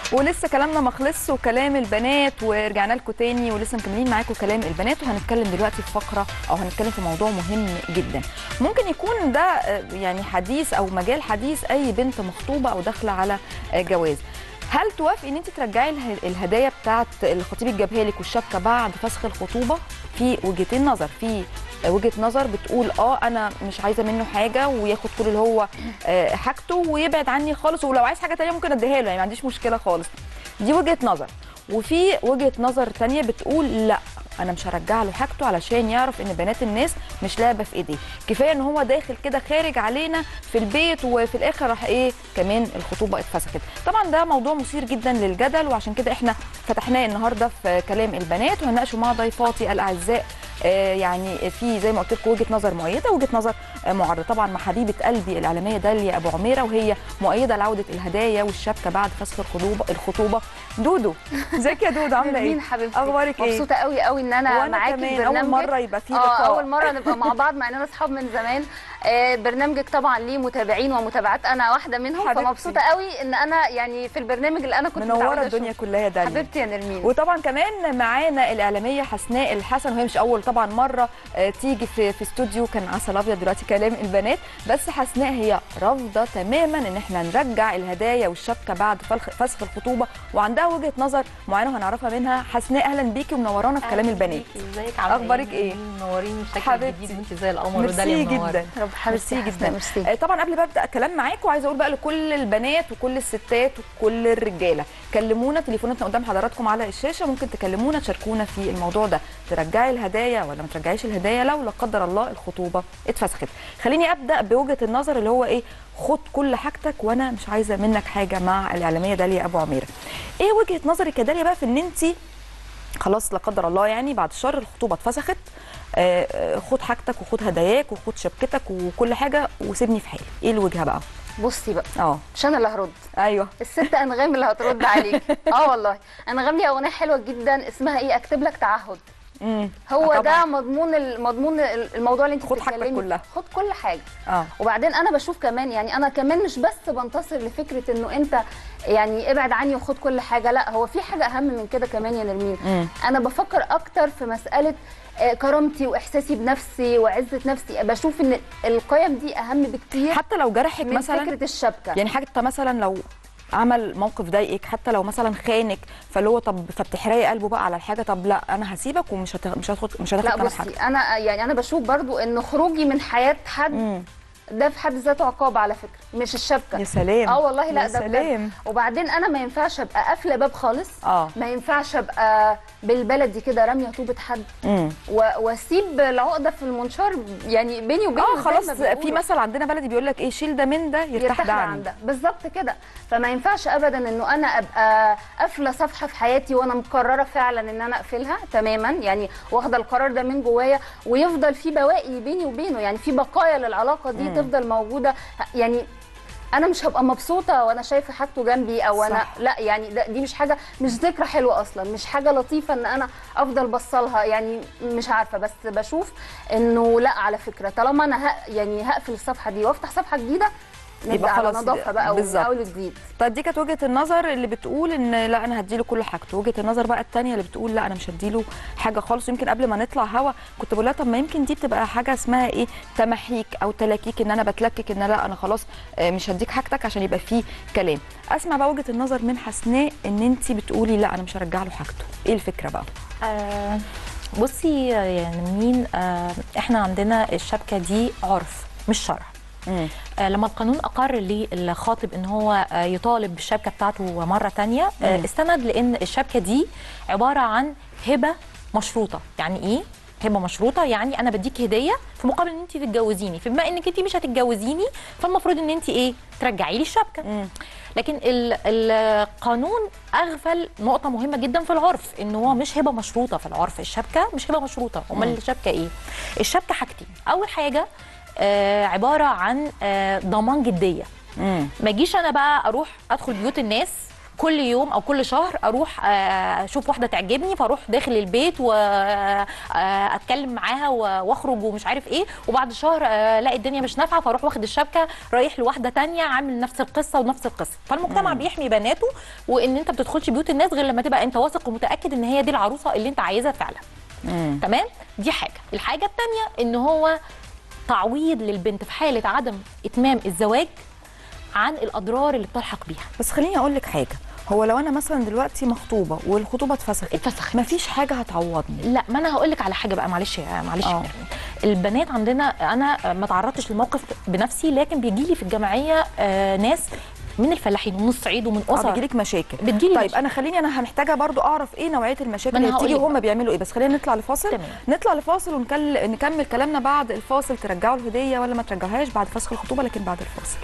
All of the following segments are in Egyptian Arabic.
ولسه كلامنا ما خلصش وكلام البنات ورجعنا لكم تاني ولسه مكملين معاكم كلام البنات وهنتكلم دلوقتي في فقره او هنتكلم في موضوع مهم جدا ممكن يكون ده آه، يعني حديث او مجال حديث اي بنت مخطوبه او داخله على آه، جواز هل توافقي ان انت ترجعي اله- الهدايا بتاعت الخطيب الجابها لك والشبكه بعد فسخ الخطوبه في وجهتين نظر في وجهه نظر بتقول اه انا مش عايزه منه حاجه وياخد كل اللي هو آه، حاجته ويبعد عني خالص ولو عايز حاجه تانية ممكن اديها له يعني ما عنديش مشكله خالص دي وجهه نظر وفي وجهه نظر تانية بتقول لا انا مش هرجع له حاجته علشان يعرف ان بنات الناس مش لعبه في ايديه كفايه ان هو داخل كده خارج علينا في البيت وفي الاخر راح ايه كمان الخطوبه اتفسخت طبعا ده موضوع مثير جدا للجدل وعشان كده احنا فتحناه النهارده في كلام البنات وهنناقشه مع ضيفاتي الاعزاء آه، يعني في زي ما قلت لكم وجهه نظر مؤيده وجهه نظر آه، معارضه طبعا مع حبيبه قلبي الاعلاميه داليا ابو عميره وهي مؤيده لعوده الهدايا والشبكه بعد فسخ الخطوبه الخطوبه دودو ازيك يا دودو عامله ايه مين حبيبتي اخبارك ايه مبسوطه قوي قوي ان انا وانا معاكي كمان في اول برنامجك مره يبقى في اه لقاء اول مره نبقى مع بعض مع اننا اصحاب من زمان آه برنامجك طبعا ليه متابعين ومتابعات انا واحده منهم حبيبتي. فمبسوطه قوي ان انا يعني في البرنامج اللي انا كنت منوره متعودة الدنيا أشوفه. كلها يا داليا حبيبتي يا نرمين وطبعا كمان معانا الاعلاميه حسناء الحسن وهي مش اول طبعا مره آه، تيجي في في استوديو كان عسل ابيض دلوقتي كلام البنات بس حسناء هي رافضه تماما ان احنا نرجع الهدايا والشبكه بعد فلخ- فسخ الخطوبه وعندها وجهه نظر معينه وهنعرفها منها حسناء اهلا بيكي ومنورانا في كلام البنات ازيك عامله أخبارك إيه؟ منورين بشكل حبيبتي. جديد وانت زي القمر ميرسي وداليا منورة. جدا رب حبيبتي ميرسي حسناء، جدا ميرسي. آه، طبعا قبل ما ابدا الكلام معاكم عايزه اقول بقى لكل البنات وكل الستات وكل الرجاله كلمونا تليفوناتنا قدام حضراتكم على الشاشه ممكن تكلمونا تشاركونا في الموضوع ده ترجعي الهدايا ولا ما ترجعيش الهدايا لو لا قدر الله الخطوبه اتفسخت خليني ابدا بوجهه النظر اللي هو ايه خد كل حاجتك وانا مش عايزه منك حاجه مع الاعلاميه داليا ابو عميره ايه وجهه نظرك يا داليا بقى في ان انت خلاص لا قدر الله يعني بعد الشر الخطوبه اتفسخت آه، آه، خد حاجتك وخد هداياك وخد شبكتك وكل حاجه وسيبني في حالي ايه الوجهه بقى بصي بقى اه مش انا اللي هرد ايوه الست انغام اللي هترد عليك اه والله انغام ليها اغنيه حلوه جدا اسمها ايه اكتب لك تعهد امم هو طبعاً. ده مضمون ال- مضمون ال- الموضوع اللي انت خد حاجتك بتتكلمي كلها. خد كل حاجه اه وبعدين انا بشوف كمان يعني انا كمان مش بس بنتصر لفكره انه انت يعني ابعد عني وخد كل حاجه لا هو في حاجه اهم من كده كمان يا نرمين مم. انا بفكر اكتر في مساله آه، كرامتي واحساسي بنفسي وعزه نفسي بشوف ان القيم دي اهم بكتير حتى لو جرحك من مثلا فكره الشبكه يعني حتى مثلا لو عمل موقف ضايقك حتى لو مثلا خانك فاللي هو طب فبتحرقي قلبه بقى على الحاجه طب لا انا هسيبك ومش هت... مش هاخد مش هتاخد لا كمان بصي حاجه انا يعني انا بشوف برضو ان خروجي من حياه حد مم. ده في حد ذاته عقاب على فكره مش الشبكه يا سلام اه والله لا يا ده بجد. سلام وبعدين انا ما ينفعش ابقى قافله باب خالص اه ما ينفعش ابقى بالبلدي كده راميه طوبه حد امم و- واسيب العقده في المنشار يعني بيني وبينه اه زي خلاص ما في بيقولوا. مثل عندنا بلدي بيقول لك ايه شيل ده من ده يرتاح يرتاح ده له عني عن ده بالظبط كده فما ينفعش ابدا انه انا ابقى قافله صفحه في حياتي وانا مقرره فعلا ان انا اقفلها تماما يعني واخده القرار ده من جوايا ويفضل في بواقي بيني وبينه يعني في بقايا للعلاقه دي مم. تفضل موجوده يعني انا مش هبقى مبسوطه وانا شايفه حاجته جنبي او انا صح. لا يعني ده دي مش حاجه مش ذكرى حلوه اصلا مش حاجه لطيفه ان انا افضل بصلها يعني مش عارفه بس بشوف انه لا على فكره طالما انا ه... يعني هقفل الصفحه دي وافتح صفحه جديده نبدا يبقى على خلاص نظافه بقى ومن بالظبط. اول وجديد طيب دي كانت وجهه النظر اللي بتقول ان لا انا هديله كل حاجته وجهه النظر بقى الثانيه اللي بتقول لا انا مش هديله حاجه خالص يمكن قبل ما نطلع هوا كنت بقول لها طب ما يمكن دي بتبقى حاجه اسمها ايه تمحيك او تلاكيك ان انا بتلكك ان لا انا خلاص آه، مش هديك حاجتك عشان يبقى فيه كلام اسمع بقى وجهه النظر من حسناء ان انت بتقولي لا انا مش هرجع له حاجته ايه الفكره بقى آه بصي يا نمين آه احنا عندنا الشبكه دي عرف مش شرع امم آه لما القانون اقر للخاطب ان هو آه يطالب بالشبكه بتاعته مره تانية آه مم. استند لان الشبكه دي عباره عن هبه مشروطه يعني ايه هبه مشروطه يعني انا بديك هديه في مقابل ان انت تتجوزيني فبما انك انت مش هتتجوزيني فالمفروض ان انت ايه ترجعي لي الشبكه امم لكن ال- القانون اغفل نقطه مهمه جدا في العرف ان هو مش هبه مشروطه في العرف الشبكه مش هبه مشروطه امال مم. الشبكه ايه الشبكه حاجتين اول حاجه آه عباره عن آه ضمان جديه امم ما اجيش انا بقى اروح ادخل بيوت الناس كل يوم او كل شهر اروح آه، اشوف واحده تعجبني فاروح داخل البيت واتكلم معاها و- واخرج ومش عارف ايه وبعد شهر آه، الاقي الدنيا مش نافعه فاروح واخد الشبكه رايح لواحده تانية عامل نفس القصه ونفس القصه فالمجتمع بيحمي بناته وان انت بتدخلش بيوت الناس غير لما تبقى انت واثق ومتاكد ان هي دي العروسه اللي انت عايزها فعلا تمام دي حاجه الحاجه الثانيه ان هو تعويض للبنت في حاله عدم اتمام الزواج عن الاضرار اللي بتلحق بيها بس خليني اقول لك حاجه هو لو انا مثلا دلوقتي مخطوبه والخطوبه اتفسخت اتفسخت. مفيش حاجه هتعوضني لا ما انا هقول لك على حاجه بقى معلش يا معلش يا آه. نرمين. البنات عندنا انا ما تعرضتش للموقف بنفسي لكن بيجي لي في الجمعيه آه، ناس من الفلاحين ومن الصعيد ومن اه اسر بيجيلك مشاكل بتجيلي طيب مشاكل. انا خليني انا محتاجه برضو اعرف ايه نوعيه المشاكل ما أنا اللي بتيجي هقولك وهم بقى. بيعملوا ايه بس خلينا نطلع لفاصل تمام. نطلع لفاصل ونكل... نكمل كلامنا بعد الفاصل ترجعوا الهديه ولا ما ترجعوهاش بعد فسخ الخطوبه لكن بعد الفاصل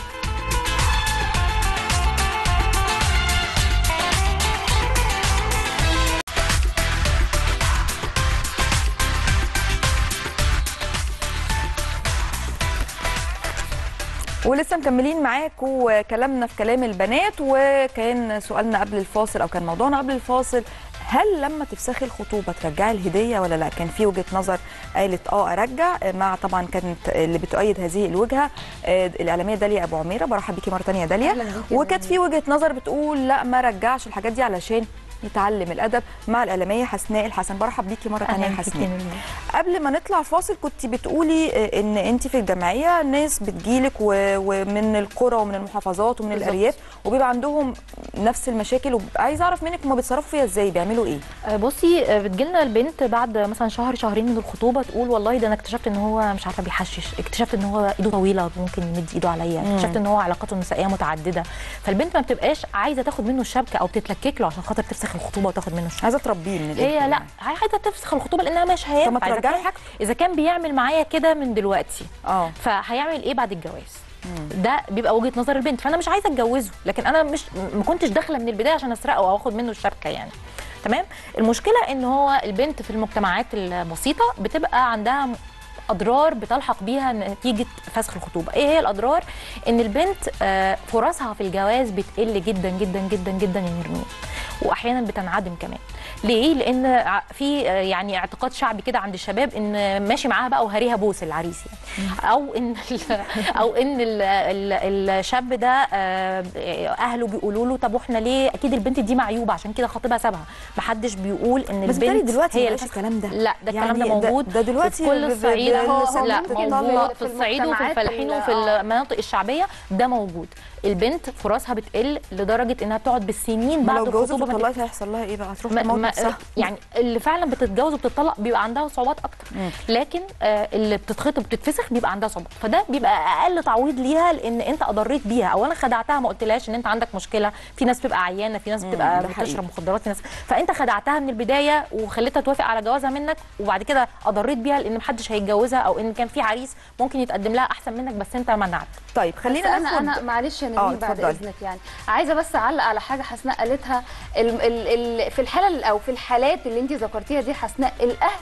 ولسه مكملين معاكم كلامنا في كلام البنات وكان سؤالنا قبل الفاصل او كان موضوعنا قبل الفاصل هل لما تفسخي الخطوبه ترجعي الهديه ولا لا كان في وجهه نظر قالت اه ارجع مع طبعا كانت اللي بتؤيد هذه الوجهه آه، الاعلاميه داليا ابو عميره برحب بيكي مره ثانيه يا داليا أهلاً بيكي يا وكانت في وجهه نظر بتقول لا ما رجعش الحاجات دي علشان يتعلم الادب مع الاعلاميه حسناء الحسن برحب بيكي مره ثانيه يا حسناء قبل ما نطلع فاصل كنت بتقولي آه، ان انت في الجمعيه ناس بتجيلك و- ومن القرى ومن المحافظات ومن بالظبط. الارياف وبيبقى عندهم نفس المشاكل وعايزه اعرف منك هما بيتصرفوا فيها ازاي بيعملوا ايه آه، بصي آه، بتجيلنا البنت بعد مثلا شهر شهرين من الخطوبه تقول والله ده انا اكتشفت ان هو مش عارفه بيحشش اكتشفت ان هو ايده طويله ممكن يمد ايده عليا اكتشفت ان هو علاقاته النسائيه متعدده فالبنت ما بتبقاش عايزه تاخد منه الشبكه او تتلكك له عشان خاطر تفسخ الخطوبه وتاخد منه الشبكه عايزه تربيه من الآخر هي لا يعني. عايزه تفسخ الخطوبه لانها مش طب هينفع ما إذا ترجعي كان- حاجته. اذا كان بيعمل معايا كده من دلوقتي اه فهيعمل ايه بعد الجواز ده بيبقى وجهه نظر البنت فانا مش عايزه اتجوزه لكن انا مش ما كنتش داخله من البدايه عشان اسرقه او اخد منه الشبكه يعني تمام المشكله ان هو البنت في المجتمعات البسيطه بتبقى عندها اضرار بتلحق بيها نتيجه فسخ الخطوبه ايه هي الاضرار ان البنت آه، فرصها في الجواز بتقل جدا جدا جدا جدا يا نرمين واحيانا بتنعدم كمان ليه لان ع- في آه، يعني اعتقاد شعبي كده عند الشباب ان ماشي معاها بقى وهريها بوس العريس يعني او ان ال- او ان ال- ال- الشاب ده آه، اهله بيقولوا له طب واحنا ليه اكيد البنت دي معيوبه عشان كده خطيبها سابها محدش بيقول ان بس بتهيألي البنت دلوقتي هي ما اللي بقاش الكلام ده. لا ده الكلام يعني ده ده- موجود ده دلوقتي في كل ب- ب- الصعيد ب- هو الست لا بتطلق. موجود في في الصعيد وفي المجتمعات الفلاحين ال- وفي آه. المناطق الشعبيه ده موجود البنت فرصها بتقل لدرجه انها بتقعد بالسنين ما بعد لو اتجوزت الخطوبه ما وطلقت هيحصل لها ايه بقى هتروح ما تموت ما نفسها يعني اللي فعلا بتتجوز وبتطلق بيبقى عندها صعوبات اكتر مم. لكن آه اللي بتتخطب وبتتفسخ بيبقى عندها صعوبات فده بيبقى اقل تعويض ليها لان انت اضريت بيها او انا خدعتها ما قلتلهاش ان انت عندك مشكله في ناس بتبقى عيانه في ناس بتبقى ده حقيقي. بتشرب مخدرات في ناس فانت خدعتها من البدايه وخليتها توافق على جوازها منك وبعد كده اضريت بيها لان محدش هيتجوزها او ان كان في عريس ممكن يتقدم لها احسن منك بس انت منعت طيب بس خلينا انا ناخد انا معلش يا آه، نرمين بعد اتفضلي. اذنك يعني عايزه بس اعلق على حاجه حسناء قالتها ال ال ال في الحاله ال- او في الحالات اللي انت ذكرتيها دي حسناء الاهل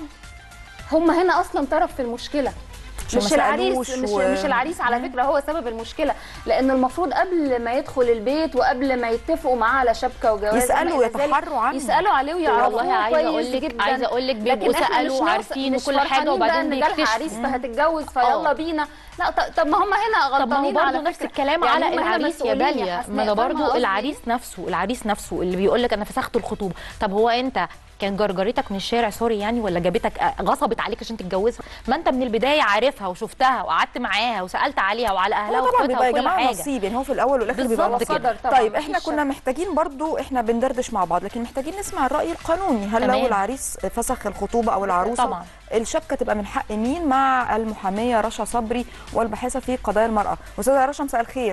هم هنا اصلا طرف في المشكله عشان ما مش العريس سألوش مش و- مش العريس على فكره هو سبب المشكله لان المفروض قبل ما يدخل البيت وقبل ما يتفقوا معاه على شبكه وجواز يسألوا وما إلى ذلك، ويتحروا عنه. يسالوا عليه ويعرفوه والله عايزه كويس اقول لك جدا عايزه اقول لك لكن بيبقوا إحنا سالوا مش وعارفين مش وكل حاجه فرحانين بقى وبعدين ان جالها عريس بيكتشفوا فهتتجوز آه. فيلا بينا لا ط- طب ما هم هنا طب ما هو غلطانين على برضه نفس فكرة. الكلام يعني على هم هنا العريس يا مسؤولين داليا حسناء، ما ده فاهمة برضه قصدي؟ العريس نفسه العريس نفسه اللي بيقول لك انا فسخت الخطوبه طب هو انت كان جرجرتك من الشارع سوري يعني ولا جابتك آه، غصبت عليك عشان تتجوزها ما انت من البدايه عارفها وشفتها وقعدت معاها وسالت عليها وعلى اهلها هو طبعا واخواتها بيبقى يا وكل جماعه حاجه نصيب يعني هو في الاول والاخر بيبقى بالظبط نصيب كده. قدر طبعاً، طيب احنا مفيش كنا شك. محتاجين برضو احنا بندردش مع بعض لكن محتاجين نسمع الراي القانوني هل تمام. لو العريس فسخ الخطوبه او العروسه طبعاً. الشبكه تبقى من حق مين مع المحاميه رشا صبري والباحثه في قضايا المراه استاذه رشا مساء الخير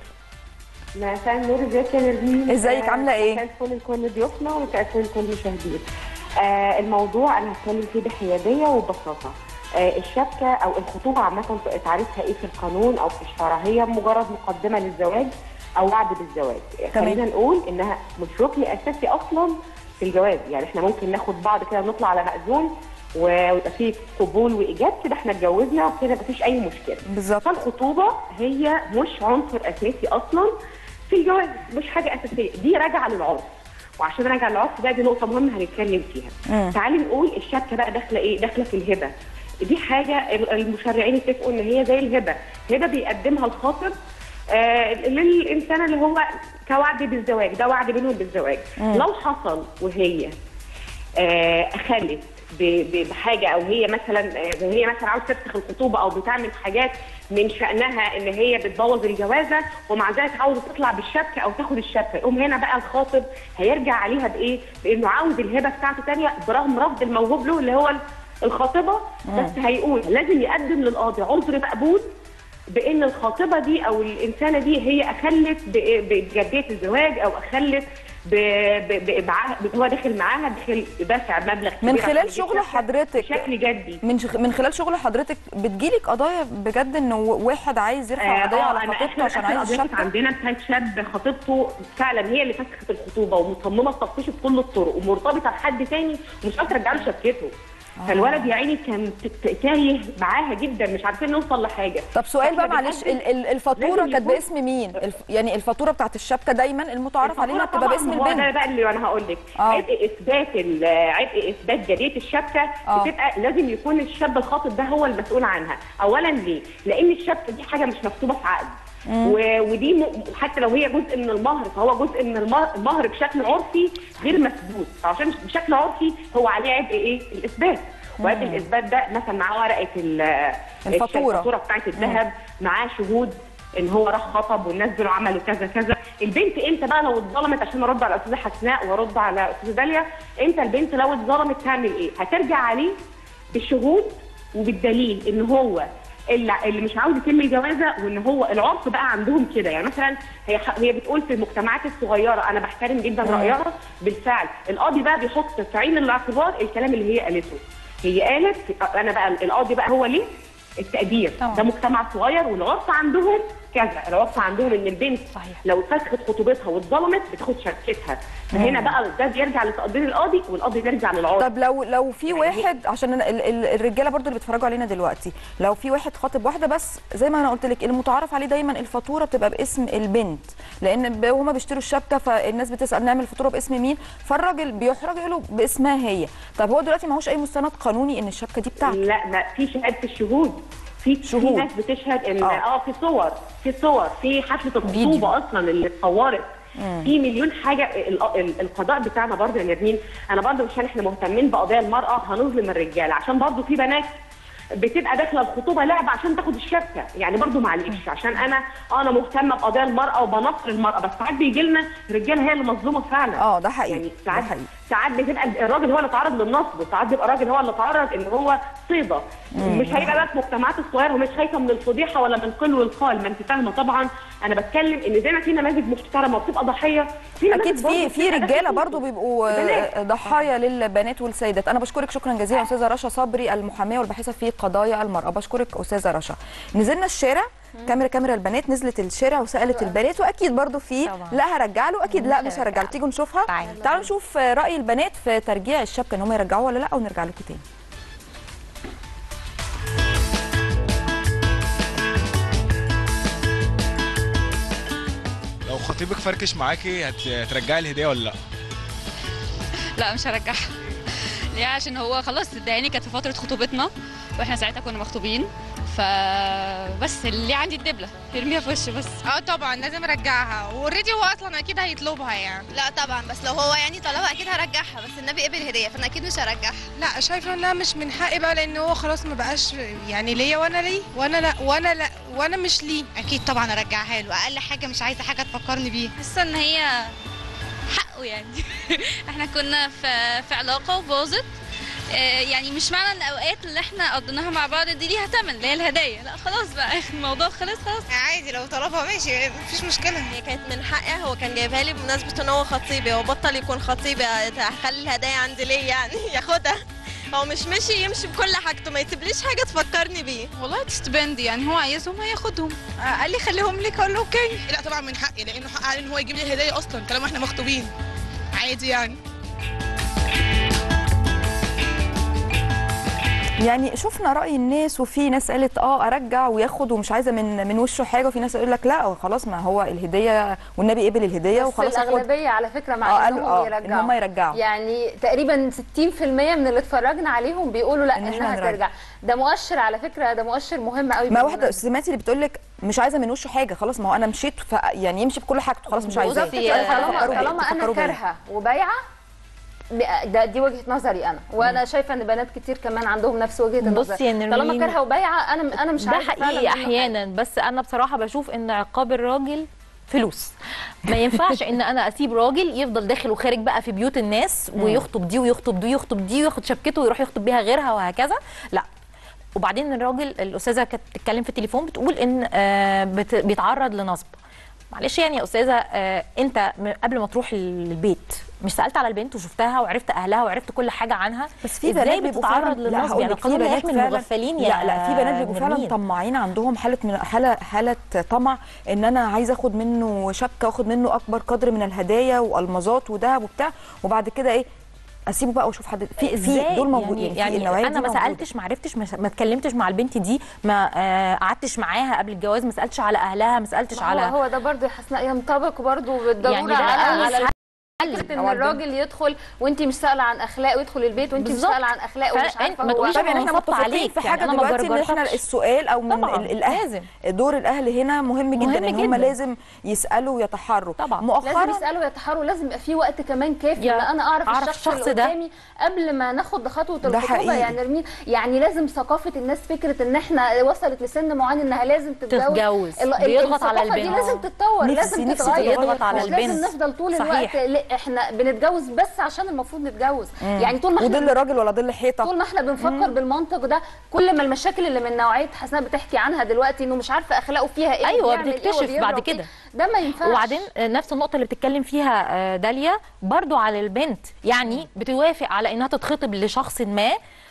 مساء النور ازيك يا نرمين ازيك، عاملة ايه؟ مساء الفل لكل ضيوفنا ومساء الفل لكل المشاهدين آه الموضوع انا هتكلم فيه بحياديه وببساطه آه الشبكه او الخطوبه عامه تعريفها ايه في القانون او في الشرع هي مجرد مقدمه للزواج او وعد بالزواج تمام. خلينا نقول انها مش ركن اساسي اصلا في الجواز يعني احنا ممكن ناخد بعض كده نطلع على مأذون ويبقى فيه قبول وايجاب كده احنا اتجوزنا وكده مفيش اي مشكله بالظبط فالخطوبه هي مش عنصر اساسي اصلا في الجواز مش حاجه اساسيه دي راجعه للعرف وعشان راجع للعرف بقى دي نقطه مهمه هنتكلم فيها تعالي نقول الشبكه بقى داخله ايه داخله في الهبه دي حاجه ال- المشرعين اتفقوا ان هي زي الهبه هبه بيقدمها الخاطب آه للانسان اللي هو كوعد بالزواج ده وعد بينهم بالزواج لو حصل وهي آه، خلت ب- ب- بحاجه او هي مثلا آه، هي مثلا عاوز تفسخ الخطوبه او بتعمل حاجات من شانها ان هي بتبوظ الجوازه ومع ذلك عاوزه تطلع بالشبكه او تاخد الشبكه يقوم هنا بقى الخاطب هيرجع عليها بايه؟ بانه عاوز الهبه بتاعته ثانيه برغم رفض الموهوب له اللي هو الخاطبه بس هيقول لازم يقدم للقاضي عذر مقبول بان الخاطبه دي او الانسانه دي هي اخلت ب- بجديه الزواج او اخلت ب- ب- بابعاء هو داخل معاها داخل دافع مبلغ كبير من عشان خلال يجيب شغل شقة حضرتك بشكل جدي من شخ... من خلال شغل حضرتك بتجيلك قضايا بجد انه واحد عايز يرفع قضيه على أنا خطيبته آخر- عشان آخر عايز قضية كانت الشبكه عندنا بتاعت شاب خطيبته فعلا هي اللي فسخت الخطوبه ومصممه تطفشه بكل الطرق ومرتبطه بحد تاني ومش قادره ترجع له شبكته فالولد يا عيني كان ت- ت- تايه معاها جدا مش عارفين نوصل لحاجه طب سؤال بقى فإحنا معلش بنقدم- ال- ال- الفاتوره لازم كانت يكون- باسم مين الف... يعني الفاتوره بتاعت الشبكه دايما المتعارف عليها الفاتورة بتبقى طبعاً باسم هو ده البنت بقى اللي انا هقول لك آه. عبء اثبات ال- عبء اثبات جديه الشبكه آه. بتبقى لازم يكون الشاب الخاطب ده هو المسؤول عنها اولا ليه لان الشبكه دي حاجه مش مكتوبه في عقد و- ودي م- حتى لو هي جزء من المهر فهو جزء من المهر المهر بشكل عرفي غير مثبوت فعشان بشكل عرفي هو عليه عبء ايه الاثبات وعبء الاثبات ده مثلا معاه ورقه ال- الفاتورة. الفاتوره بتاعت الذهب معاه شهود ان هو راح خطب والناس دول عملوا كذا كذا البنت امتى بقى لو اتظلمت عشان ارد على الاستاذه حسناء وارد على استاذه داليا امتى البنت لو اتظلمت تعمل ايه هترجع عليه بالشهود وبالدليل ان هو اللي, اللي مش عاوز يتم الجوازه وان هو العرف بقى عندهم كده يعني مثلا هي هي بتقول في المجتمعات الصغيره انا بحترم جدا رايها بالفعل القاضي بقى بيحط في عين الاعتبار الكلام اللي هي قالته هي قالت انا بقى القاضي بقى هو ليه التقدير طبعا. ده مجتمع صغير والعرف عندهم كذا العرف عندهم ان البنت صحيح. لو فسخت خطوبتها واتظلمت بتاخد شبكتها فهنا بقى ده بيرجع لتقدير القاضي والقاضي بيرجع للعرف طب لو لو في واحد عشان أنا ال- ال- الرجاله برضو اللي بيتفرجوا علينا دلوقتي لو في واحد خاطب واحده بس زي ما انا قلت لك المتعارف عليه دايما الفاتوره بتبقى باسم البنت لان ب- هما بيشتروا الشبكه فالناس بتسال نعمل الفاتوره باسم مين فالراجل بيحرج يقول له باسمها هي طب هو دلوقتي معهوش اي مستند قانوني ان الشبكه دي بتاعته لا ما في شهاده الشهود في في شهود. ناس بتشهد ان آه. اه, في صور في صور في حفله فيديو. الخطوبه اصلا اللي اتصورت في مليون حاجه ال- ال- القضاء بتاعنا برضه يا نرمين انا برضه عشان احنا مهتمين بقضايا المراه هنظلم الرجاله عشان برضه في بنات بتبقى داخله الخطوبه لعبه عشان تاخد الشبكه يعني برضه معلش عشان انا آه انا مهتمه بقضايا المراه وبنصر المراه بس ساعات بيجي لنا رجاله هي اللي مظلومه فعلا اه ده حقيقي يعني ده ساعات حقيقي ساعات بتبقى الراجل هو اللي اتعرض للنصب وساعات بيبقى الراجل هو اللي اتعرض ان هو صيده مش هيبقى بقى في المجتمعات الصغيره ومش خايفه من الفضيحه ولا من القل والقال ما انت فاهمه طبعا انا بتكلم ان زي ما في نماذج محترمه وبتبقى ضحيه في نماذج اكيد برضه في في بتبقى رجاله داخل برضو بيبقوا بنات. آه، ضحايا للبنات والسيدات انا بشكرك شكرا جزيلا استاذه رشا صبري المحاميه والباحثه في قضايا المراه بشكرك استاذه رشا نزلنا الشارع كاميرا كاميرا البنات نزلت الشارع وسالت البنات واكيد برضو في طبعا. لا هرجع له اكيد لا مش مش هرجع له هرجع تيجوا نشوفها تعالي. تعالوا نشوف آه، راي البنات في ترجيع الشبكه ان هم يرجعوها ولا لا ونرجع لكم تاني لو خطيبك فركش معاكي هت- هترجعي الهديه ولا لا؟ لا مش هرجعها ليه عشان هو خلاص صدقني كانت في فتره خطوبتنا واحنا ساعتها كنا مخطوبين فبس اللي عندي الدبله يرميها في وشه بس اه طبعا لازم ارجعها واوريدي هو اصلا اكيد هيطلبها يعني لا طبعا بس لو هو يعني طلبها اكيد هرجعها بس النبي قبل هديه فانا اكيد مش هرجعها لا شايفه انها مش من حقي بقى لان هو خلاص ما بقاش يعني ليا وانا ليه وانا لا وانا لا وانا مش ليه اكيد طبعا ارجعها له اقل حاجه مش عايزه حاجه تفكرني بيه حاسه ان هي حقه يعني احنا كنا في في علاقه وباظت آه، يعني مش معنى ان الاوقات اللي احنا قضيناها مع بعض دي ليها ثمن اللي هي الهدايا لا خلاص بقى الموضوع خلص خلاص عادي لو طلبها ماشي مفيش مشكله هي كانت من حقها هو كان جايبها لي بمناسبة ان هو خطيبي هو بطل يكون خطيبي هخلي الهدايا عندي ليه يعني ياخدها هو مش مشي يمشي بكل حاجته ما يسيبليش حاجة تفكرني بيه والله تستبند يعني هو عايزهم هياخدهم قال لي خليهم لك اقول له اوكي لا طبعا من حقي لانه حق عليه ان هو يجيب لي هديه اصلا طالما احنا مخطوبين عادي يعني يعني شفنا راي الناس وفي ناس قالت اه ارجع وياخد ومش عايزه من من وشه حاجه وفي ناس يقول لك لا خلاص ما هو الهديه والنبي قبل الهديه بس وخلاص ياخد الاغلبيه على فكره آه، مع قالوا انهم آه، يرجعوا إن هم يرجعوا. يعني تقريبا 60% من اللي اتفرجنا عليهم بيقولوا لا إن إحنا انها نرجع. ترجع ده مؤشر على فكره ده مؤشر مهم قوي ما بالمناسبة. واحده سمعتي اللي بتقول لك مش عايزه من وشه حاجه خلاص ما هو انا مشيت ف يعني يمشي بكل حاجته خلاص مش عايزاه بالظبط كده طالما طالما انا كارهه وبايعه ده دي وجهه نظري انا وانا شايفه ان بنات كتير كمان عندهم نفس وجهه النظر بصي يا نرمين، طالما كارهه وبايعه انا انا مش ده عايزه فعلاً حقيقي منه حاجة. احيانا بس انا بصراحه بشوف ان عقاب الراجل فلوس ما ينفعش ان انا اسيب راجل يفضل داخل وخارج بقى في بيوت الناس ويخطب دي ويخطب دي ويخطب دي وياخد شبكته ويروح يخطب بيها غيرها وهكذا لا وبعدين الراجل الاستاذه كانت بتتكلم في التليفون بتقول ان آه، بت- بيتعرض لنصب معلش يعني يا استاذه آه، انت م- قبل ما تروح البيت مش سالت على البنت وشفتها وعرفت اهلها وعرفت كل حاجه عنها بس في إزاي بنات بيبقوا بتتعرض فعلا لا للنصب هقول يعني لك في القانون لا بنات يحمي فعلا المغفلين يا لا لا في بنات بيبقوا فعلا نرمين. طماعين عندهم حاله من حاله حاله طمع ان انا عايزه اخد منه شبكه واخد منه اكبر قدر من الهدايا والمظات وذهب وبتاع وبعد كده ايه اسيبه بقى واشوف حد في في إزاي؟ دول موجودين يعني, يعني, في يعني النوعيه انا دي ما موجودة. سالتش ما عرفتش ما ما اتكلمتش مع البنت دي ما آه، قعدتش معاها قبل الجواز ما سالتش على اهلها ما سالتش ما هو على هو ده برضه يا حسناء ينطبق برضه بالضروره يعني ده على أول على حل. فكره ان أو الراجل يدخل وانت مش سائله عن اخلاقه يدخل البيت وانت مش بالظبط. سائله عن اخلاقه ومش فأنت عارفه ما هو تقوليش طيب يعني أنا احنا نصبت متفقين عليك، في يعني حاجه أنا ما دلوقتي ان احنا برجرتكش. السؤال او من طبعاً، ال- الاهل لازم. دور الاهل هنا مهم جدا مهم ان هم جداً. لازم يسالوا ويتحروا طبعا مؤخرا لازم يسالوا يتحروا لازم يبقى في وقت كمان كافي يا- ان انا اعرف, أعرف الشخص, الشخص اللي ده. قدامي قبل ما ناخد خطوه ده الخطوبه حقيقي. يعني نرمين يعني لازم ثقافه الناس فكره ان احنا وصلت لسن معين انها لازم تتجوز تتجوز. ال- ال- بيضغط على الثقافة دي البنت. لازم تتطور نفسي- لازم نفسي تتغير يضغط على مش البنت. لازم نفضل طول صحيح. الوقت لا احنا بنتجوز بس عشان المفروض نتجوز يعني طول ما احنا وظل راجل ولا ظل حيطه طول ما احنا بنفكر بالمنطق ده كل ما المشاكل اللي من نوعيه حسناء بتحكي عنها دلوقتي انه مش عارفه اخلاقه فيها ايه أيوة، وبيعمل إيه بتكتشف وبيضرب بعد إيه، كده. ده ما ينفعش وبعدين آه، نفس النقطه اللي بتتكلم فيها آه، داليا برضو على البنت يعني بتوافق على انها تتخطب لشخص ما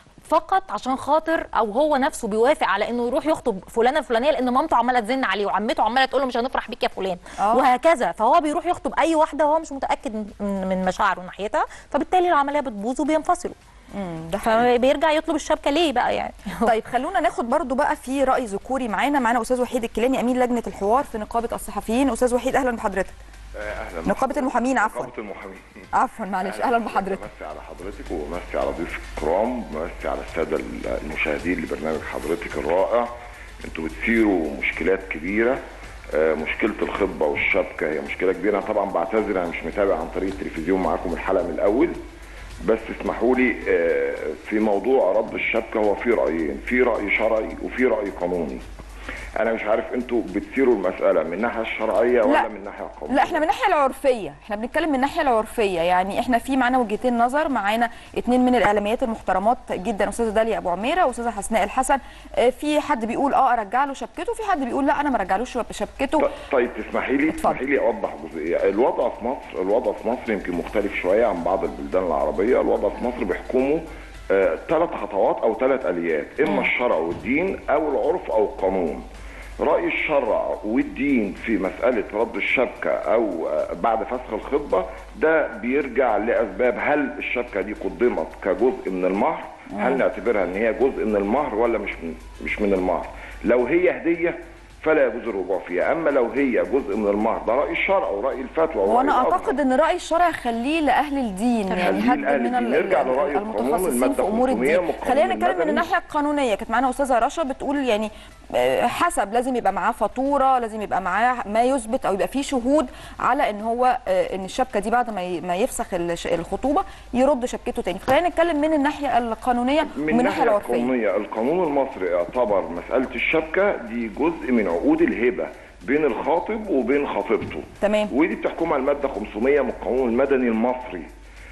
فقط عشان خاطر او هو نفسه بيوافق على انه يروح يخطب فلانه الفلانيه لان مامته عماله تزن عليه وعمته عماله تقول له مش هنفرح بيك يا فلان آه. وهكذا فهو بيروح يخطب اي واحده وهو مش متاكد من- من مشاعره ناحيتها فبالتالي العمليه بتبوظ وبينفصلوا مم، ده حقيقي. فبيرجع يطلب الشبكه ليه بقى يعني طيب خلونا ناخد برضو بقى في راي ذكوري معانا معانا استاذ وحيد الكيلاني امين لجنه الحوار في نقابه الصحفيين استاذ وحيد اهلا بحضرتك اهلا نقابه المحامين عفوا نقابه المحامين عفوا معلش اهلا بحضرتك بمسي على حضرتك وبمسي على ضيوف الكرام بمسي على الساده المشاهدين لبرنامج حضرتك الرائع انتوا بتثيروا مشكلات كبيره آه، مشكله الخطبه والشبكه هي مشكله كبيره أنا طبعا بعتذر انا مش متابع عن طريق التلفزيون معاكم الحلقه من الاول بس اسمحوا لي آه، في موضوع رد الشبكه هو في رايين في راي شرعي وفي راي قانوني انا مش عارف انتوا بتثيروا المساله من الناحيه الشرعيه ولا لا. من الناحيه القانونيه لا احنا من الناحيه العرفيه احنا بنتكلم من الناحيه العرفيه يعني احنا في معانا وجهتين نظر معانا اتنين من الاعلاميات المحترمات جدا استاذه داليا ابو عميره واستاذه حسناء الحسن اه، في حد بيقول اه ارجع له شبكته وفي حد بيقول لا انا ما ارجعلوش شبكته ط- طيب تسمحي لي تسمحي لي اوضح جزئيه الوضع في مصر الوضع في مصر يمكن مختلف شويه عن بعض البلدان العربيه الوضع في مصر بيحكمه ثلاث خطوات او ثلاث اليات اما الشرع والدين او العرف او القانون راي الشرع والدين في مساله رد الشبكه او آه، بعد فسخ الخطبه ده بيرجع لاسباب هل الشبكه دي قدمت كجزء من المهر هل نعتبرها ان هي جزء من المهر ولا مش من مش من المهر لو هي هديه فلا يجوز الرجوع فيها اما لو هي جزء من المهر ده راي الشرع وراي الفتوى ورأي وانا الأزهر. اعتقد ان راي الشرع خليه لاهل الدين يعني خليه حد لأهل من الدين. ال- نرجع ال- لرأي القانون، المتخصصين المادة في امور 500 الدين من القانون خلينا نتكلم من المدني. الناحيه القانونيه كانت معانا استاذه رشا بتقول يعني آه، حسب لازم يبقى معاه فاتوره لازم يبقى معاه ما يثبت او يبقى فيه شهود على ان هو آه، ان الشبكه دي بعد ما ي- ما يفسخ الش- الخطوبه يرد شبكته تاني خلينا نتكلم من الناحيه القانونيه من ومن الناحيه الناحيه العرفيه القانونيه القانون المصري اعتبر مساله الشبكه دي جزء من عقود الهبه بين الخاطب وبين خطيبته تمام ودي بتحكمها الماده 500 من القانون المدني المصري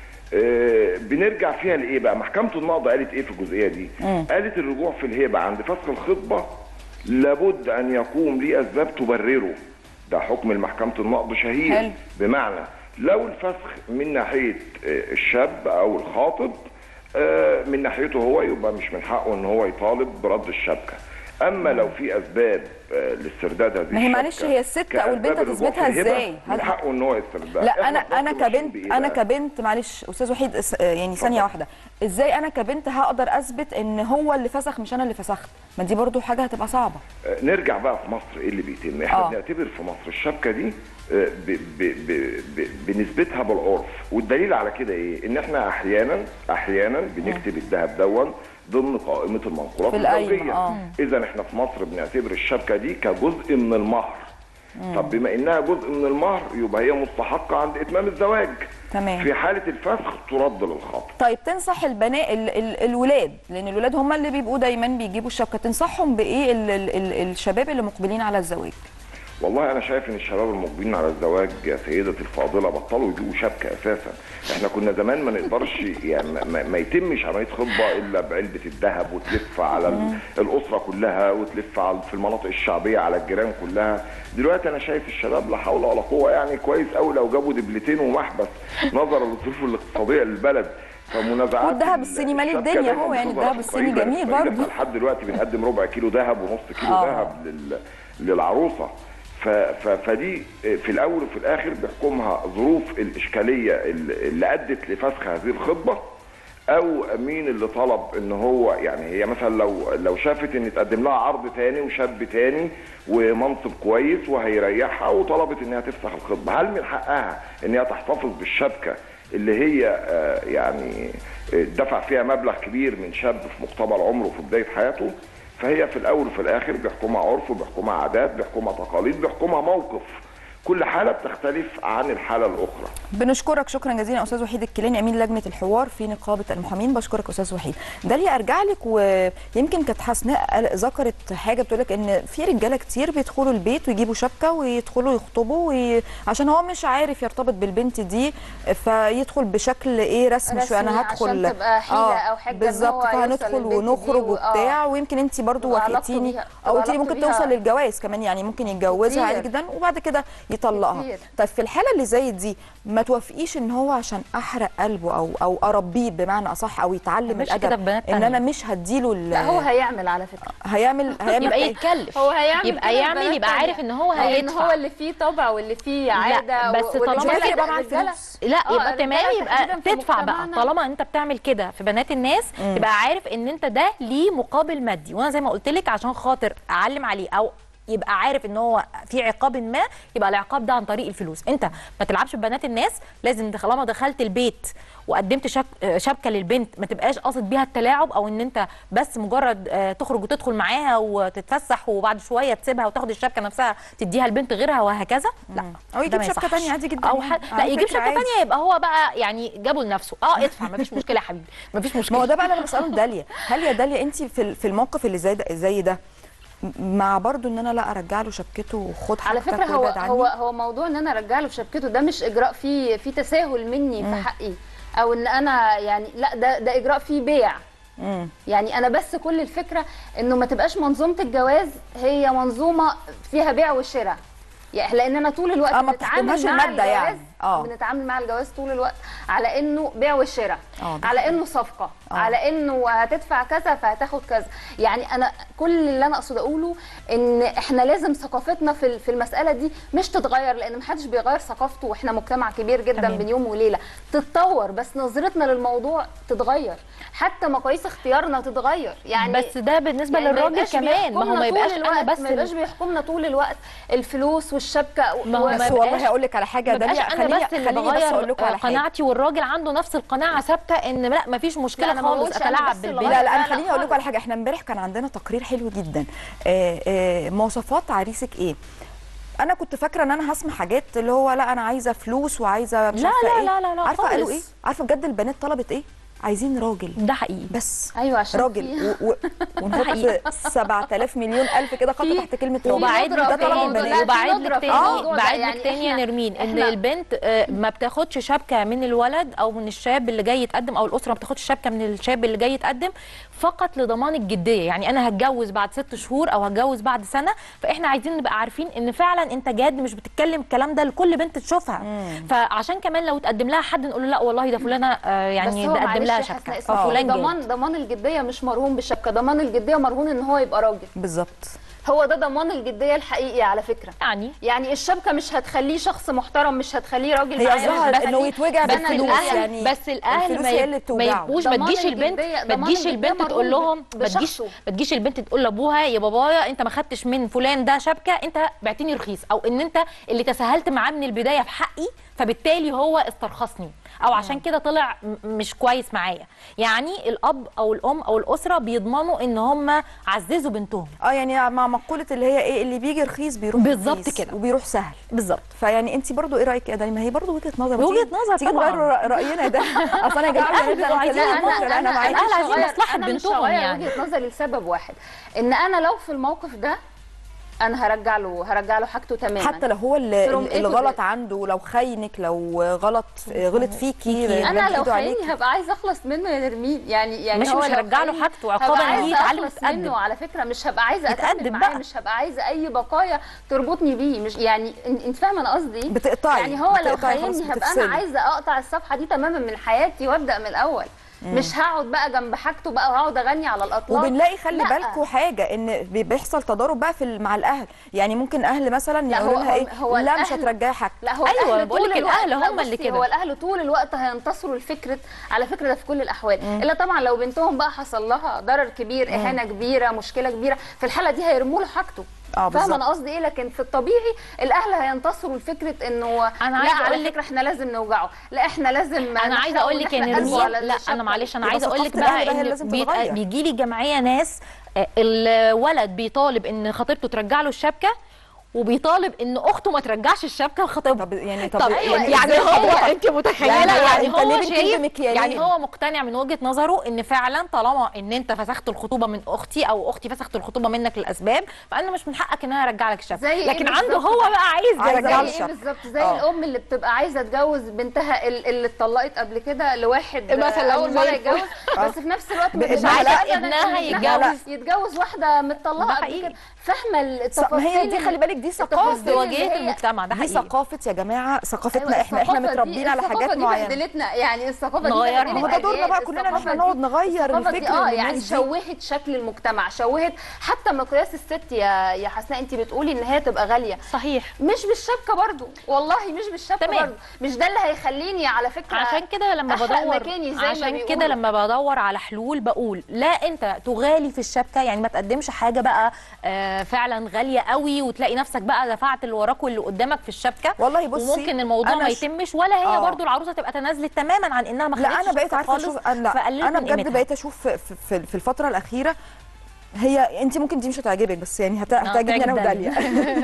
آه، بنرجع فيها لايه بقى محكمه النقض قالت ايه في الجزئيه دي مم. قالت الرجوع في الهبه عند فسخ الخطبه لابد ان يقوم ليه اسباب تبرره ده حكم المحكمه النقض شهير حلو. بمعنى لو الفسخ من ناحيه آه، الشاب او الخاطب آه، من ناحيته هو يبقى مش من حقه ان هو يطالب برد الشبكه اما لو في اسباب آه، لاسترداد هذه ما هي معلش الشبكة هي الست او البنت كأسباب الرجوع هتثبتها في الهبة، ازاي؟ من حقه ان هو يستردها لا انا إحنا انا بنطلب كبنت بإيه انا بقى؟ كبنت معلش استاذ وحيد اس- آه، يعني ثانيه واحده ازاي انا كبنت هقدر اثبت ان هو اللي فسخ مش انا اللي فسخت ما دي برضو حاجه هتبقى صعبه آه، نرجع بقى في مصر ايه اللي بيتم احنا آه. بنعتبر في مصر الشبكه دي آه، ب- ب- ب- ب- بنسبتها بالعرف والدليل على كده ايه ان احنا احيانا احيانا بنكتب الذهب دون ضمن قائمه المنقولات في القايمة، الزوجيه آه. اذا احنا في مصر بنعتبر الشبكه دي كجزء من المهر طب بما انها جزء من المهر يبقى هي مستحقه عند اتمام الزواج تمام في حاله الفسخ ترد للخاطب طيب تنصح البنات ال ال الولاد لان الولاد هم اللي بيبقوا دايما بيجيبوا الشبكه تنصحهم بايه ال ال ال الشباب اللي مقبلين على الزواج والله انا شايف ان الشباب المقبلين على الزواج يا سيدتي الفاضله بطلوا يجيبوا شبكه اساسا احنا كنا زمان ما نقدرش يعني ما- ما, ما يتمش عمليه خطبه الا بعلبه الذهب وتلف على ال- الاسره كلها وتلف على في المناطق الشعبيه على الجيران كلها دلوقتي انا شايف الشباب لا حول ولا قوه يعني كويس قوي لو جابوا دبلتين ومحبس نظرا للظروف الاقتصاديه للبلد فمنازعات والذهب ال- الصيني مالي الشبكة الدنيا دايماً هو يعني بتظهر الذهب الصيني فقيرة- جميل فقيرة. برضه. لحد دلوقتي بنقدم ربع كيلو ذهب ونص كيلو آه. ذهب لل... للعروسه ف... ف... فدي في الاول وفي الاخر بيحكمها ظروف الاشكاليه اللي اللي ادت لفسخ هذه الخطبه او مين اللي طلب ان هو يعني هي مثلا لو لو شافت ان اتقدم لها عرض تاني وشاب تاني ومنصب كويس وهيريحها وطلبت انها تفسخ الخطبه هل من حقها ان هي تحتفظ بالشبكه اللي هي آه، يعني آه، دفع فيها مبلغ كبير من شاب في مقتبل عمره في بدايه حياته فهي في الاول وفي الاخر بيحكمها عرف وبيحكمها عادات بيحكمها تقاليد بيحكمها موقف كل حاله بتختلف عن الحاله الاخرى بنشكرك شكرا جزيلا استاذ وحيد الكيلاني امين لجنه الحوار في نقابه المحامين بشكرك استاذ وحيد داليا ارجع لك ويمكن كانت حسناء قال- ذكرت حاجه بتقول لك ان في رجاله كتير بيدخلوا البيت ويجيبوا شبكه ويدخلوا يخطبوا وي... عشان هو مش عارف يرتبط بالبنت دي فيدخل بشكل ايه رسمي شويه انا رسمي هدخل عشان تبقى حيلة أو حجة إن بالظبط هو يوصل فهندخل للبنت دي ونخرج و- آه. وبتاع ويمكن انت برضو تبقى علاقته وافقتيني بيها- او تبقى قلتي لي علاقته ممكن بيها- توصل للجواز كمان يعني ممكن يتجوزها عادي كتير. جدا وبعد كده يطلقها كتير. طيب في الحاله اللي زي دي ما توافقيش ان هو عشان احرق قلبه او او اربيه بمعنى اصح او يتعلم مش كده الادب في بنات ان تانية. انا مش هديله ال- لا هو هيعمل على فكره هيعمل هيعمل يبقى إيه؟ يتكلف هو هيعمل يبقى كده يعمل ببنات يبقى تانية. عارف ان هو لان هيدفع هو اللي فيه طبع واللي فيه عاده لا بس و- طالما والرجالة- يبقى معاه الرجالة- الفلوس. لا آه، يبقى تمام الرجالة يبقى تحديداً في تدفع بقى مجتمعنا. طالما انت بتعمل كده في بنات الناس تبقى عارف ان انت ده ليه مقابل مادي وانا زي ما قلت لك عشان خاطر اعلم عليه او يبقى عارف ان هو في عقاب ما يبقى العقاب ده عن طريق الفلوس انت ما تلعبش ببنات الناس لازم طالما دخلت البيت وقدمت شك... آه، شبكه للبنت ما تبقاش قاصد بيها التلاعب او ان انت بس مجرد آه، تخرج وتدخل معاها وتتفسح وبعد شويه تسيبها وتاخد الشبكه نفسها تديها لبنت غيرها وهكذا لا أو ده يجيب ما شبكة يصحش. تانية عادي جدا او يعني. ح... لا على يجيب فكرة شبكه عادي. تانية يبقى هو بقى يعني جابه لنفسه اه ادفع ما فيش مشكله يا حبيبي ما فيش مشكله ما هو ده بقى اللي انا بساله لداليا هل يا داليا انت في ال- في الموقف اللي زي ده زي ده مع برضو ان انا لا ارجع له شبكته وخد على حاجتك فكره هو وابعد عني؟ هو هو موضوع ان انا ارجع له شبكته ده مش اجراء فيه فيه تساهل مني في حقي او ان انا يعني لا ده ده اجراء فيه بيع مم. يعني انا بس كل الفكره انه ما تبقاش منظومه الجواز هي منظومه فيها بيع وشراء يعني لاننا طول الوقت آه، ما بنتعامل بتحكمهاش مع المادة الجواز يعني. آه. بنتعامل مع الجواز طول الوقت على انه بيع وشراء آه، ده على حقيقي. انه صفقه آه. على انه هتدفع كذا فهتاخد كذا يعني انا كل اللي انا اقصد اقوله ان احنا لازم ثقافتنا في في المساله دي مش تتغير لان محدش بيغير ثقافته واحنا مجتمع كبير جدا تمام. بين يوم وليله تتطور بس نظرتنا للموضوع تتغير حتى مقاييس اختيارنا تتغير يعني بس ده بالنسبه يعني ما للراجل يبقاش كمان ما هو ما بيحكمنا يبقاش طول انا الوقت- بس ما يبقاش بيحكمنا طول الوقت الفلوس والشبكه و- ما هو و- ما بس والله بقاش- هقول لك على حاجه ما بقاش داليا انا خليني بس اللي خليني بس اقول لكم بغير على حاجه قناعتي والراجل عنده نفس القناعه ثابته ان لا ما فيش لا، مشكله أنا ما خالص بقولش أنا اتلاعب بس اللي بالبنت لا لا انا لا، خليني لا اقول لكم على خالص. حاجه احنا امبارح كان عندنا تقرير حلو جدا آه، آه، مواصفات عريسك ايه انا كنت فاكره ان انا هسمع حاجات اللي هو لا انا عايزه فلوس وعايزه مش لا، عارفه لا، ايه لا، لا، لا، عارفه قالوا ايه خالص. عارفه بجد البنات طلبت ايه عايزين راجل ده حقيقي بس ايوه عشان راجل في- و... و... ونحط 7000 مليون الف كده خط في- تحت كلمه في راجل وبعد ندرة لك في ده طلب الموضوع. البنات لا، تاني في وبعد ندرة لك في تاني الموضوع ده. بعد يعني لك تاني يا إحنا- نرمين ان إحنا- البنت آه، ما بتاخدش شبكه من الولد او من الشاب اللي جاي يتقدم او الاسره ما بتاخدش شبكه من الشاب اللي جاي يتقدم فقط لضمان الجديه يعني انا هتجوز بعد ست شهور او هتجوز بعد سنه فاحنا عايزين نبقى عارفين ان فعلا انت جاد مش بتتكلم الكلام ده لكل بنت تشوفها فعشان كمان لو تقدم لها حد نقول له لا والله ده فلانه آه، يعني بس هو ده قدم معلش لها يا شبكة. حسناء اسمحي لي، ففلان جاد. ضمان ضمان الجديه مش مرهون بالشبكه ضمان الجديه مرهون ان هو يبقى راجل بالظبط هو ده ضمان الجديه الحقيقي على فكره يعني يعني الشبكه مش هتخليه شخص محترم مش هتخليه راجل هي معايا، قصدها مش انه هتخليه- يتوجع بس بالفلوس الأهل- يعني بس الاهل الفلوس ما, هي يب- اللي ما بتوجعه. يبقوش ما ضمان تجيش البنت الجدية- ما ضمان تجيش الجدية البنت تقول مرهون لهم ما تجيش بشخصه. ما تجيش البنت تقول لابوها يا بابايا انت ما خدتش من فلان ده شبكه انت بعتني رخيص او ان انت اللي تساهلت معاه من البدايه في حقي فبالتالي هو استرخصني او عشان كده طلع م- مش كويس معايا يعني الاب او الام او الاسره بيضمنوا ان هم عززوا بنتهم اه يعني مع مقوله اللي هي ايه اللي بيجي رخيص بيروح بالظبط رخيص كده. وبيروح سهل بالظبط فيعني انت برضو ايه رايك يا دالي ما هي برضو وجهه نظر ما وجهة تيجي- نظر تيجي طبعاً. نغير رأ- راينا ده اصل انا يا جماعه الأهل بنبدأ بيبقوا عايزين نتكلم يضمنوا. بكرة، انا معاكي الأهل مش عايزين هغير- مصلحة أنا مش بنتهم هغير يعني. وجهه نظري لسبب واحد ان انا لو في الموقف ده انا هرجع له هرجع له حاجته تماما حتى لو هو اللي From A to الغلط Z. عنده لو خاينك لو غلط غلط فيكي انا رمى لو إيده عليكي. خايني هبقى عايزه اخلص منه يا نرمين يعني يعني مش- هو مش لو هرجع له خايني حاجته عقاباً هبقى ليه عايزة يتعلم أخلص ويتأدب. منه على فكره مش هبقى عايزه يتأدب اتأدب معاه بقى. مش هبقى عايزه اي بقايا تربطني بيه مش يعني إن- انت فاهمه انا قصدي إيه؟ بتقطعي يعني هو لو بتقطعي خلاص خايني هبقى بتفصلي. انا عايزه اقطع الصفحه دي تماما من حياتي وابدا من الاول مش هقعد بقى جنب حاجته بقى وهقعد اغني على الاطلاق وبنلاقي خلي لا. بالكم حاجه ان بي- بيحصل تضارب بقى في ال- مع الاهل يعني ممكن اهل مثلا لا، يقولوا هو- لها ايه هو لا مش الأهل- هترجعي حاجتك لا هو أيوة، الأهل بقول طول لك الوقت- الأهل لا هم اللي بصي، كده. هو الاهل طول الوقت هينتصروا لفكره على فكره ده في كل الاحوال الا طبعا لو بنتهم بقى حصل لها ضرر كبير اهانه كبيره مشكله كبيره في الحاله دي هيرموا له حاجته اه فاهمه بالظبط انا قصدي ايه لكن في الطبيعي الاهل هينتصروا لفكره انه أنا لا عايزة على أقول لك- فكره احنا لازم نوجعه لا احنا لازم انا عايزه اقول لك يا نرمين لا انا معلش انا يبقى عايزه اقول لك ثقافة الأهل بقى بقى هي اللي ان لازم بيبقى- تتغير. بيجي لي جمعيه ناس آه، الولد بيطالب ان خطيبته ترجع له الشبكه وبيطالب ان اخته ما ترجعش الشبكه لخطيبها طب يعني طب, طب أيوة، يعني إزاي هو حضرتك؟ انت متخيله يعني يعني, أنت ليه هو بتكذب شايف مكيالين؟ يعني هو مقتنع من وجهه نظره ان فعلا طالما ان انت فسخت الخطوبه من اختي او اختي فسخت الخطوبه منك للاسباب فانا مش من حقك ان انا ارجع لك الشبكه زي إيه لكن عنده بالظبط هو بقى؟ بقى عايز عايز يرجع يرجع له له زي الشبكة. ايه بالظبط زي آه. الام اللي بتبقى عايزه تجوز بنتها ال- اللي اتطلقت قبل كده لواحد مثلاً اول مره زي يتجوز بس في نفس الوقت مش مش عايزة عايزه ابنها ابنها يتجوز. يتجوز واحده متطلقه ده قبل حقيقي. كده فاهمه ص- التفاصيل ما هي دي خلي بالك دي ثقافه التفاصيل اللي ازدواجيه هي- المجتمع ده دي حقيقي ثقافه يا جماعه ثقافتنا أيوة، احنا احنا الثقافة دي- متربيين على الثقافة حاجات دي معينه بهدلتنا يعني الثقافه دي نغيرها. بهدلت ما هو ده دورنا الأجيال. بقى كلنا إن إحنا الثقافة نقعد دي- نغير الثقافة دي الفكر اه للناس يعني دي. شوهت شكل المجتمع شوهت حتى مقياس الست يا يا حسناء انت بتقولي ان هي تبقى غاليه صحيح مش بالشبكه برضو والله مش بالشبكه تمام. برضو مش ده اللي هيخليني على فكره عشان كده لما أحرق بدور مكاني زي ما عشان بيقولوا. كده لما بدور على حلول بقول لا انت تغالي في الشبكه يعني ما تقدمش حاجه بقى آه فعلا غاليه قوي وتلاقي نفسك بقى دفعت اللي وراك واللي قدامك في الشبكه والله بصي وممكن الموضوع أنا ما ش- يتمش ولا هي آه. برضو العروسه تبقى تنازلت تماما عن انها ما خدتش لا انا بقيت الشبكة عارفه خالص اشوف انا فقللت انا من بجد قيمتها. بقيت اشوف في, في, في الفتره الاخيره هي انت ممكن دي مش هتعجبك بس يعني هت- هتعجبني انا تعجب وداليا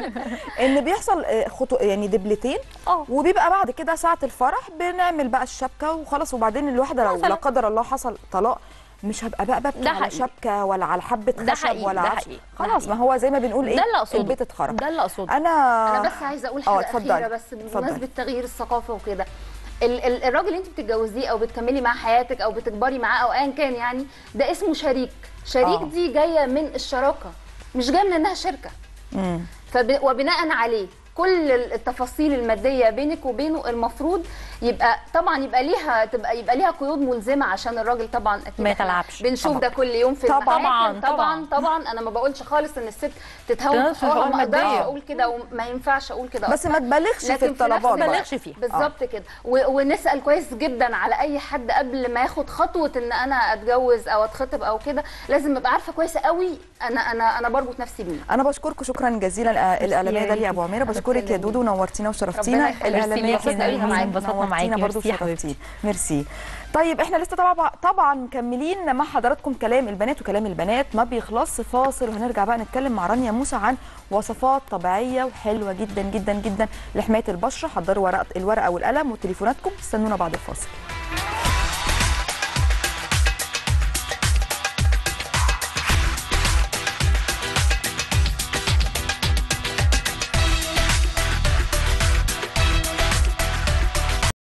ان بيحصل آه، خطو يعني دبلتين اه وبيبقى بعد كده ساعه الفرح بنعمل بقى الشبكه وخلاص وبعدين الواحده لو مثلاً. لا قدر الله حصل طلاق مش هبقى بقى ببكي ده على حقيقي. شبكه ولا على حبه ده خشب حقيقي، ولا ده عفش. حقيقي، ده خلاص حقيقي. ما هو زي ما بنقول ايه ده اللي اقصده البيت اتخرب ده اللي اقصده انا انا بس عايزه اقول اه حاجه اتفضلي. اخيره بس اتفضلي. بمناسبه تغيير الثقافه وكده ال- ال- الراجل اللي انت بتتجوزيه او بتكملي معاه حياتك او بتكبري معاه او ايا كان يعني ده اسمه شريك شريك آه. دي جايه من الشراكه مش جايه من انها شركه مم. فب... وبناء عليه كل التفاصيل الماديه بينك وبينه المفروض يبقى طبعا يبقى ليها تبقى يبقى ليها قيود ملزمه عشان الراجل طبعا اكيد ما إحنا يتلعبش. بنشوف طبعاً. ده كل يوم في طبعاً. المحاكم. طبعاً. طبعا طبعا انا ما بقولش خالص ان الست تتهاون تنفع في حقوقها حقوق ما اقدرش مادية. اقول كده وما ينفعش اقول كده بس ما تبالغش في لكن في الطلبات نفس بقى. الوقت- تبالغش فيها. بالظبط كده و- ونسال كويس جدا على اي حد قبل ما ياخد خطوه ان انا اتجوز او اتخطب او كده لازم ابقى عارفه كويس قوي انا انا انا بربط نفسي بيه انا بشكركم شكرا جزيلا آه، الاعلاميه يا داليا ابو عميره بشكرك يا دودو نورتينا وشرفتينا ربنا يخليك. الاعلاميه ميرسي ليكي، حسناء معاكي. نورتينا انبسطنا معاكي. برضه ميرسي يا حبيبتي. وشرفتينا ميرسي طيب احنا لسه طبعا طبعا مكملين مع حضراتكم كلام البنات وكلام البنات ما بيخلصش فاصل وهنرجع بقى نتكلم مع رانيا موسى عن وصفات طبيعيه وحلوه جدا جدا جدا لحمايه البشره حضروا ورقه الورقه والقلم وتليفوناتكم استنونا بعد الفاصل